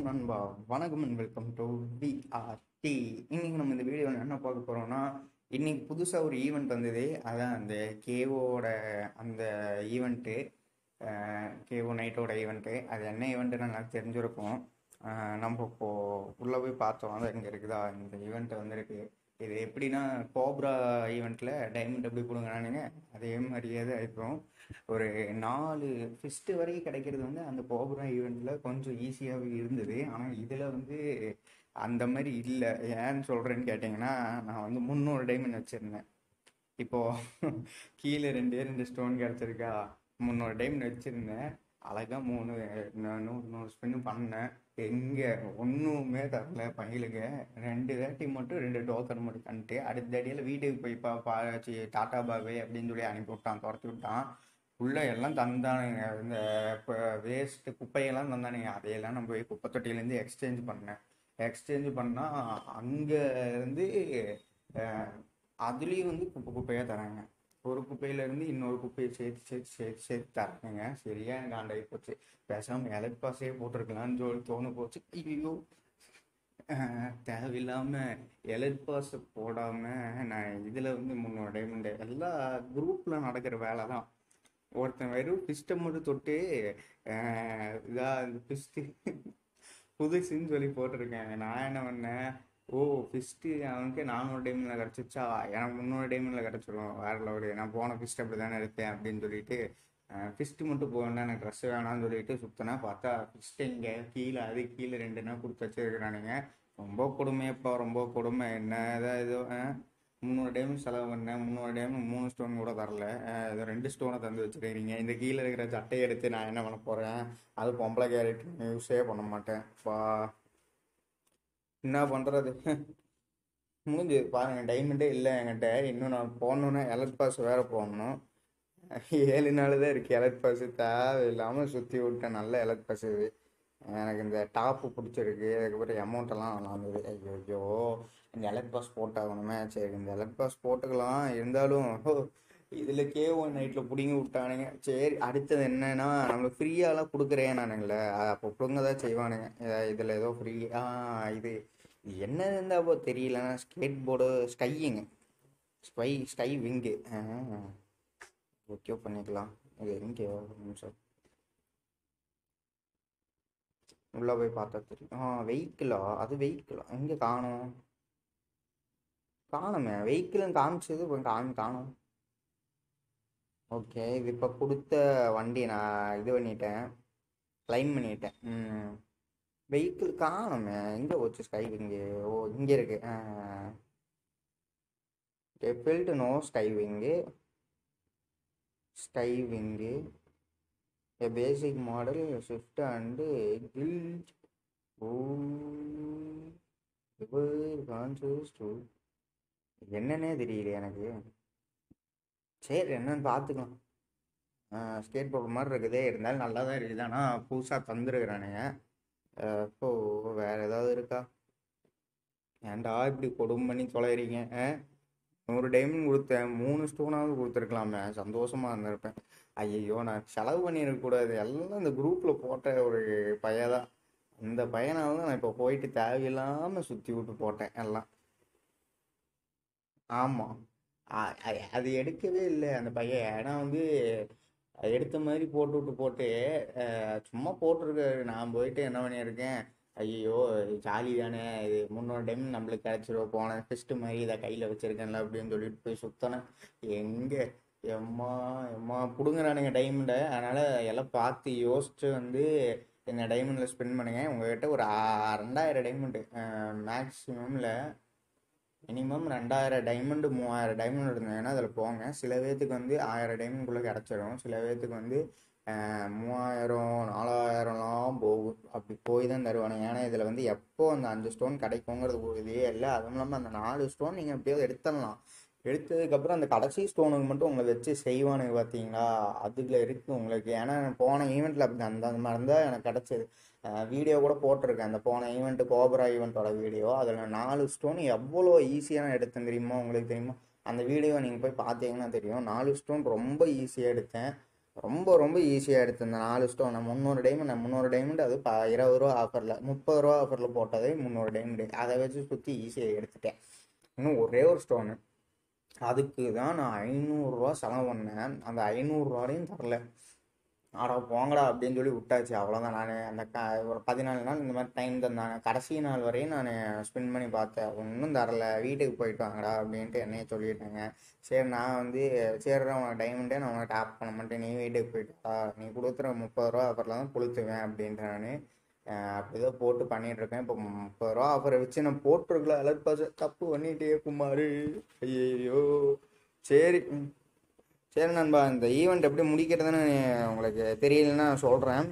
நண்பா வணக்கம் and welcome to BRT இன்னைக்கு நம்ம இந்த வீடியோவில் என்ன பார்க்க போகிறோம்னா இன்னைக்கு புதுசாக ஒரு ஈவெண்ட் வந்தது அதான் அந்த கேவோட அந்த ஈவெண்ட்டு கேவோ நைட்டோட ஈவெண்ட்டு அது என்ன ஈவெண்ட்டுன்னு எனக்கு தெரிஞ்சிருக்கும் அஹ் நம்ம இப்போது உள்ளே போய் பார்த்தோம் அது இங்கே இருக்குதா இந்த ஈவெண்ட் வந்திருக்கு இது எப்படின்னா கோப்ரா ஈவெண்ட்டில் டைமண்ட் எப்படி கொடுங்கனானுங்க அதே மாதிரியே தான் இருக்கும் ஒரு நாலு ஃபிஸ்ட்டு வரைக்கும் கிடைக்கிறது வந்து அந்த கோபுரம் ஈவெண்ட்டில் கொஞ்சம் ஈஸியாகவே இருந்தது ஆனால் இதில் வந்து அந்த மாதிரி இல்லை ஏன்னு சொல்கிறேன்னு கேட்டிங்கன்னா நான் வந்து முந்நூறு டைமண்ட் வச்சுருந்தேன் இப்போது கீழே ரெண்டே ரெண்டு ஸ்டோன் கிடச்சிருக்கா முந்நூறு டைமண்ட் வச்சுருந்தேன் அழகாக மூணு நூ- நூறு நூறு ஸ்பின்னு பண்ணேன் எங்கே ஒன்றுமே தரல பையலுங்க ரெண்டு தாட்டி மட்டும் ரெண்டு டோக்கன் மட்டும் பண்ணிட்டு அடுத்த அடியில் வீட்டுக்கு போய் பா பாச்சு டாட்டா பாபே அப்படின்னு சொல்லி அனுப்பி விட்டான் துரத்தி விட்டான் உள்ள எல்லாம் தந்தானுங்க இந்த இப்போ வேஸ்ட்டு குப்பையெல்லாம் தந்தானுங்க அதையெல்லாம் நம்ம போய் குப்பை தொட்டியிலேருந்து எக்ஸ்சேஞ்ச் பண்ணேன் எக்ஸ்சேஞ்ச் பண்ணால் அங்கே இருந்து அஹ், அதுலேயும் வந்து குப்பை குப்பையாக தராங்க ஒரு குப்பையிலேருந்து இன்னொரு குப்பையை சேர்த்து சேர்த்து சேர்த்து சேர்த்து தராங்க சரியா எனக்கு ஆண்டாகி போச்சு பேசாமல் எலக்ட் பாஸே போட்டிருக்கலாம்னு சொல்லி தோணு போச்சு ஐயோ தேவையில்லாமல் எலர்ட் பாஸ் போடாமல் நான் இதில் வந்து முன்னோட டைமண்டு எல்லா குரூப்பில் நடக்கிற வேலை தான் ஒருத்தன் வெறும் பிஸ்ட்டை மட்டும் தொட்டு அஹ், இதா இந்த பிஸ்ட்டு புதுசுன்னு சொல்லி போட்டிருக்கேன் நான் என்ன பண்ணேன் ஓ ஃபிஸ்ட்டு அவனுக்கு நானூறு டைமில் கிடச்சிச்சா எனக்கு முந்நூறு டைமில் கிடச்சிரும் வேற லெவலு நான் போன ஃபிஸ்ட் அப்படி தானே எடுத்தேன் அப்படின்னு சொல்லிட்டு ஃபிஸ்ட்டு மட்டும் போகணும் எனக்கு ட்ரெஸ் வேணாம்னு சொல்லிட்டு சுற்றினா பார்த்தா ஃபிஸ்ட்டு இங்கே கீழே அது கீழே ரெண்டுனா கொடுத்து வச்சிருக்கிறானுங்க ரொம்ப கொடுமையப்பா ரொம்ப கொடுமை என்ன இதாக ஏதோ முந்நூறு டைம் செலவு பண்ணேன் முந்நூறு டைம் மூணு ஸ்டோன் கூட தரல அஹ் ஏதோ ரெண்டு ஸ்டோனை தந்து வச்சுருக்கிறீங்க இந்த கீழே இருக்கிற சட்டையை எடுத்து நான் என்ன பண்ண போகிறேன் அது பொம்பளை கேரக்டர் யூஸே பண்ண மாட்டேன் பா என்ன பண்ணுறது முடிஞ்சு பாருங்க டைமண்டே இல்லை என்கிட்ட இன்னும் நான் போகணுன்னா எலக்ட் பாஸ் வேற போடணும் ஏழு நாள் தான் இருக்குது எலக்ட் பாஸ் தேவையில்லாமல் சுற்றி விட்டேன் நல்ல எலக்ட் பாஸ் இது எனக்கு இந்த டாப்பு பிடிச்சிருக்கு அதுக்கப்புறம் அமௌண்ட்டெல்லாம் நல்லா இருந்தது ஐயோ ஐயோ இந்த எலக்ட் பாஸ் போட்டாகணுமே சரி இந்த எலக்ட் பாஸ் போட்டுக்கலாம் இருந்தாலும் இதில் கே ஒன் நைட்டில் பிடிங்கி விட்டானுங்க சரி அடுத்தது என்னன்னா நம்மளுக்கு ஃப்ரீயாலாம் கொடுக்குறேன் நானுங்களே அப்போ பிடுங்க தான் செய்வானுங்க இதில் ஏதோ ஃப்ரீ ஆ இது இது என்ன இருந்தாவோ தெரியல ஸ்கேட் போர்டு ஸ்கையிங்க ஸ்கை ஸ்கை விங்கு ஓகே பண்ணிக்கலாம் இது எங்கே ஒரு நிமிஷம் உள்ளே போய் பார்த்தா தெரியும் ஆ வெஹிக்கிளா அது வெஹிக்கிளா எங்கே காணும் காணுமே வெஹிக்கிள்னு காமிச்சது இப்போ காமி காணும் ஓகே இது இப்போ கொடுத்த வண்டி நான் இது பண்ணிட்டேன் கிளைம் பண்ணிட்டேன் ம் வெஹிக்கிள் காணுமே எங்கே போச்சு ஸ்கை விங்கு ஓ இங்கே இருக்கு டெபிள்டு no sky wing sky wing a basic model swift and guild to என்னன்னே தெரியல எனக்கு சரி என்னன்னு பார்த்துக்கலாம் ஸ்கேட் போர்டு மாதிரி இருக்குதே இருந்தாலும் நல்லா தான் இருக்குது ஆனால் புதுசாக தந்துருக்குறானுங்க இப்போ வேற ஏதாவது இருக்கா ஏன்டா இப்படி கொடுமை பண்ணி தொலைகிறீங்க நூறு டைமண்ட் கொடுத்தேன் மூணு ஸ்டோனாவது கொடுத்துருக்கலாமே சந்தோஷமா இருந்திருப்பேன் ஐயோ நான் செலவு பண்ணிடக்கூடாது எல்லாம் இந்த குரூப்பில் போட்ட ஒரு பையதான் அந்த பையனால தான் நான் இப்போ போயிட்டு தேவையில்லாமல் சுற்றி விட்டு போட்டேன் எல்லாம் ஆமாம் அது எடுக்கவே இல்லை அந்த பையன் ஏன்னா வந்து எடுத்த மாதிரி போட்டு விட்டு போட்டு அஹ், சும்மா போட்டிருக்காரு நான் போயிட்டு என்ன பண்ணியிருக்கேன் ஐயோ ஜாலி தானே இது முன்னூறு டைம் நம்மளுக்கு கிடச்சிரும் போன ஃபஸ்ட்டு மாதிரி இதை கையில் வச்சுருக்கேன்ல அப்படின்னு சொல்லிட்டு போய் சுற்றினேன் எங்கே எம்மா எம்மா பிடுங்குறானுங்க டைமண்டை அதனால் எல்லாம் பார்த்து யோசிச்சு வந்து இந்த டைமண்டில் ஸ்பெண்ட் பண்ணுங்க உங்ககிட்ட ஒரு ஆ- ரெண்டாயிரம் டைமண்டு மேக்ஸிமமில் மினிமம் ரெண்டாயிரம் டைமண்டு மூவாயிரம் டைமண்ட் இருந்ததுன்னா அதில் போங்க சில பேர்த்துக்கு வந்து ஆயிரம் டைமண்ட்குள்ளே கிடச்சிரும் சில பேர்த்துக்கு வந்து அஹ், மூவாயிரம் நாலாயிரம்லாம் போகும் அப்படி போய் தான் தருவானுங்க ஏன்னா இதில் வந்து எப்போ அந்த அஞ்சு ஸ்டோன் கிடைக்குங்கிறது ஒரு இதே இல்லை அதுவும் இல்லாமல் அந்த நாலு ஸ்டோன் நீங்கள் எப்படியாவது எடுத்துடலாம் எடுத்ததுக்கப்புறம் அந்த கடைசி ஸ்டோனுக்கு மட்டும் உங்களை வச்சு செய்வானுங்க பார்த்தீங்களா அதுல இருக்கு உங்களுக்கு ஏன்னா போன ஈவெண்ட்டில் அப்படி அந்த அந்த மாதிரி தான் எனக்கு கிடச்சிது வீடியோ கூட போட்டிருக்கேன் அந்த போன ஈவெண்ட்டு கோபரா ஈவெண்ட்டோட வீடியோ அதில் நாலு ஸ்டோன் எவ்வளோ ஈஸியாக நான் எடுத்தேன் தெரியுமா உங்களுக்கு தெரியுமா அந்த வீடியோ நீங்கள் போய் பார்த்தீங்கன்னா தெரியும் நாலு ஸ்டோன் ரொம்ப ஈஸியாக எடுத்தேன் ரொம்ப ரொம்ப ஈஸியாக எடுத்திருந்தேன் நாலு ஸ்டோன் முந்நூறு டைமண்ட் முந்நூறு டைமண்ட் அது ப இருபது ரூபா ஆஃபரில் முப்பது ரூபா ஆஃபரில் போட்டதே முந்நூறு டைமண்ட் அதை வச்சு சுற்றி ஈஸியாக எடுத்துட்டேன் இன்னும் ஒரே ஒரு ஸ்டோனு அதுக்கு தான் நான் ஐநூறுரூவா செலவு பண்ணேன் அந்த ஐநூறுரூவாரையும் தரல அட போங்கடா அப்படின்னு சொல்லி விட்டாச்சு அவ்வளோதான் நான் அந்த க ஒரு பதினாலு நாள் இந்த மாதிரி டைம் தந்தாங்க கடைசி நாள் வரையும் நான் ஸ்பெண்ட் பண்ணி பார்த்தேன் ஒன்றும் தரல வீட்டுக்கு போயிட்டு வாங்கடா அப்படின்ட்டு என்னைய சொல்லிட்டாங்க சரி நான் வந்து சரி உனக்கு டைமண்டே நான் உனக்கு டாப் பண்ண மாட்டேன் நீ வீட்டுக்கு போயிட்டு வா நீ கொடுக்குற முப்பது ரூபா ஆஃபரில் தான் கொளுத்துவேன் அப்படின்ட்டு நான் அப்படிதான் போட்டு பண்ணிட்டு இருக்கேன் இப்போ முப்பது ரூபா ஆஃபரை வச்சு நான் போட்டிருக்கல அலர்ட் பாஸ் தப்பு பண்ணிட்டே குமார் ஐயோ சரி ம். சரி நண்பா இந்த ஈவெண்ட் எப்படி முடிக்கிறதுன்னு உங்களுக்கு தெரியலன்னா சொல்கிறேன்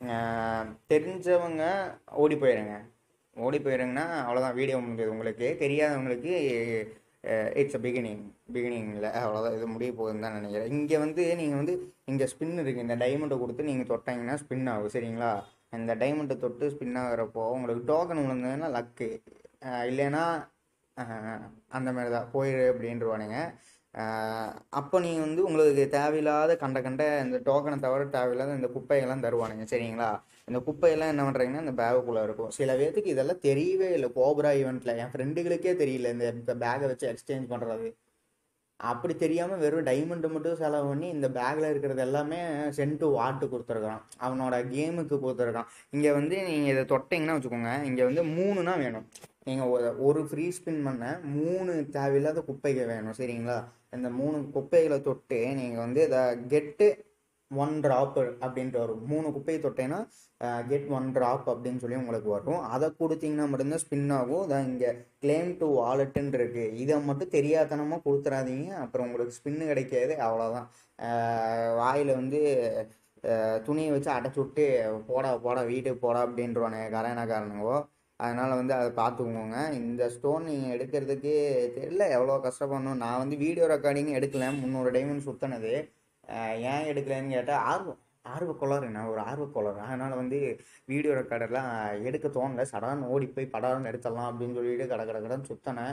தெரிஞ்சவங்க ஓடி போயிடுங்க ஓடி போயிடுங்கன்னா அவ்வளோதான் வீடியோ முடிஞ்சது உங்களுக்கு தெரியாதவங்களுக்கு இட்ஸ் அ பிகினிங் பிகினிங்கில் அவ்வளோதான் இது முடிய போகுதுன்னு தான் நினைக்கிறேன் இங்கே வந்து நீங்கள் வந்து இங்கே ஸ்பின் இருக்குது இந்த டைமண்டை கொடுத்து நீங்கள் தொட்டாங்கன்னா ஸ்பின் ஆகும் சரிங்களா இந்த டைமண்டை தொட்டு ஸ்பின் ஆகிறப்போ உங்களுக்கு டோக்கன் விழுந்ததுன்னா லக்கு இல்லைன்னா அஹ், அந்த மாதிரி தான் போயிடு அப்படின்றவானுங்க அப்போ நீங்கள் வந்து உங்களுக்கு தேவையில்லாத கண்ட கண்ட இந்த டோக்கனை தவிர தேவையில்லாத இந்த குப்பையெல்லாம் தருவானுங்க சரிங்களா இந்த குப்பையெல்லாம் என்ன பண்ணுறீங்கன்னா இந்த பேகுக்குள்ளே இருக்கும் சில பேர்த்துக்கு இதெல்லாம் தெரியவே இல்லை கோப்ரா ஈவெண்ட்டில் என் ஃப்ரெண்டுகளுக்கே தெரியல இந்த பேகை வச்சு எக்ஸ்சேஞ்ச் பண்ணுறது அப்படி தெரியாமல் வெறும் டைமண்டு மட்டும் செலவு பண்ணி இந்த பேக்கில் இருக்கிறது எல்லாமே சென்ட்டு வாட்டு கொடுத்துருக்கான் அவனோட கேமுக்கு கொடுத்துருக்கான் இங்கே வந்து நீங்கள் இதை தொட்டிங்கன்னா வச்சுக்கோங்க இங்கே வந்து மூணுனா வேணும் நீங்கள் ஒரு ஃப்ரீ ஸ்பின் பண்ண மூணு தேவையில்லாத குப்பைகள் வேணும் சரிங்களா இந்த மூணு குப்பைகளை தொட்டு நீங்கள் வந்து இதை கெட்டு ஒன் ட்ராப் அப்படின்ட்டு வரும் மூணு குப்பையை தொட்டேன்னா கெட் ஒன் ட்ராப் அப்படின்னு சொல்லி உங்களுக்கு வரும் அதை கொடுத்தீங்கன்னா மட்டும்தான் ஸ்பின் ஆகும் இதான் இங்கே கிளைம் டு வாலெட்டுன்னு இருக்கு இதை மட்டும் தெரியாதனமாக கொடுத்துறாதீங்க அப்புறம் உங்களுக்கு ஸ்பின்னு கிடைக்காது அவ்வளோதான் வாயில் வந்து அஹ், துணியை வச்சு அடைச்சி விட்டு போடா போடா வீட்டுக்கு போடா அப்படின்றவானுங்க கரையணக்காரனுங்கோ அதனால் வந்து அதை பார்த்துக்கோங்க இந்த ஸ்டோன் நீங்கள் எடுக்கிறதுக்கு தெரியல எவ்வளோ கஷ்டப்படணும் நான் வந்து வீடியோ ரெக்கார்டிங் எடுக்கல முந்நூறு டைமண்ட் சுற்றினது ஏன் எடுக்கலைன்னு கேட்டால் ஆர்வம் ஆர்வ கோளாறு நான் ஒரு ஆர்வ கோளாறு அதனால் வந்து வீடியோ ரெக்கார்டெல்லாம் எடுக்க தோணல சடான்னு ஓடி போய் படான்னு எடுத்துடலாம் அப்படின்னு சொல்லிட்டு கட கட கடன்னு சுற்றினேன்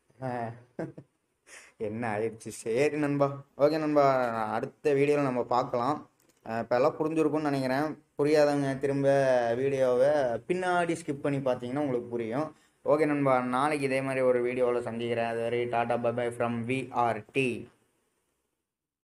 என்ன ஆயிடுச்சு சரி நண்பா ஓகே நண்பா அடுத்த வீடியோவில் நம்ம பார்க்கலாம் இப்போ எல்லாம் புரிஞ்சிருக்கும்னு நினைக்கிறேன் புரியாதவங்க திரும்ப வீடியோவை பின்னாடி ஸ்கிப் பண்ணி பார்த்தீங்கன்னா உங்களுக்கு புரியும் ஓகே நண்பா நாளைக்கு இதே மாதிரி ஒரு வீடியோவில் சந்திக்கிறேன் அது வரை டாடா பை ஃப்ரம் விஆர்டி